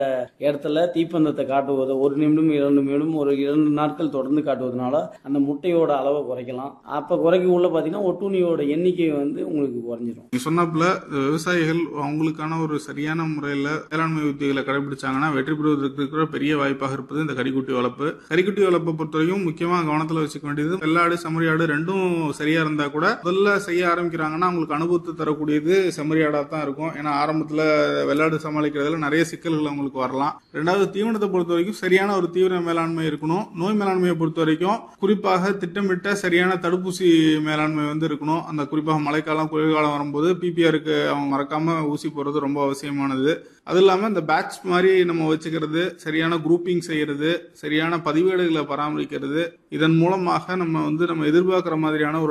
இடத்துல தீப்பந்தத்தை காட்டுவது ஒரு நிமிடம் இரண்டு நிமிடம் ஒரு இரண்டு நாட்கள் தொடர்ந்து காட்டுவதனால அந்த முட்டையோட அளவை குறைக்கலாம் அப்போ குறைக்க உள்ள பார்த்தீங்கன்னா ஒட்டுண்ணியோட எண்ணிக்கை வந்து உங்களுக்கு குறைஞ்சிரும் நீங்க சொன்னாப்புல விவசாயிகள் அவங்களுக்கான ஒரு சரியான முறையில வேளாண்மை உத்திகளை கடைபிடிச்சாங்கன்னா வெற்றி பெறுவதற்கு இருக்கிற பெரிய வாய்ப்பாக இருப்பது இந்த கறிக்குட்டி வளர்ப்பு கறிக்குட்டி வளர்ப்பை பொறுத்தவரைக்கும் முக்கியமா கவனத்துல வச்சுக்க வேண்டியது வெள்ளாடு செம்மறியாடு ரெண்டும் சரியா இருந்தா கூட முதல்ல செய்ய ஆரம்பிக்கிறாங்கன்னா அவங்களுக்கு அனுபவத்தை தரக்கூடியது செம்மறியாடா தான் இருக்கும் ஏன்னா ஆரம்பத்துல வெள்ளாடு சமாளிக்கிறதுல நிறைய சிக்கல்கள் அவங்களுக்கு வரலாம் ரெண்டாவது தீவனத்தை பொறுத்த வரைக்கும் சரியான ஒரு தீவிர மேலாண்மை இருக்கணும் நோய் மேலாண்மையை பொறுத்த வரைக்கும் குறிப்பாக திட்டமிட்ட சரியான தடுப்பூசி மேலாண்மை வந்து இருக்கணும் அந்த குறிப்பாக மழைக்காலம் குளிர்காலம் வரும்போது பிபிஆருக்கு அவங்க மறக்காம ஊசி போடுறது ரொம்ப அவசியமானது அது இல்லாம இந்த பேட்ச் மாதிரி நம்ம வச்சுக்கிறது சரியான குரூப்பிங் செய்யறது சரியான பதிவேடுகளை பராமரிக்கிறது இதன் மூலமாக நம்ம வந்து நம்ம எதிர்பார்க்கிற மாதிரியான ஒரு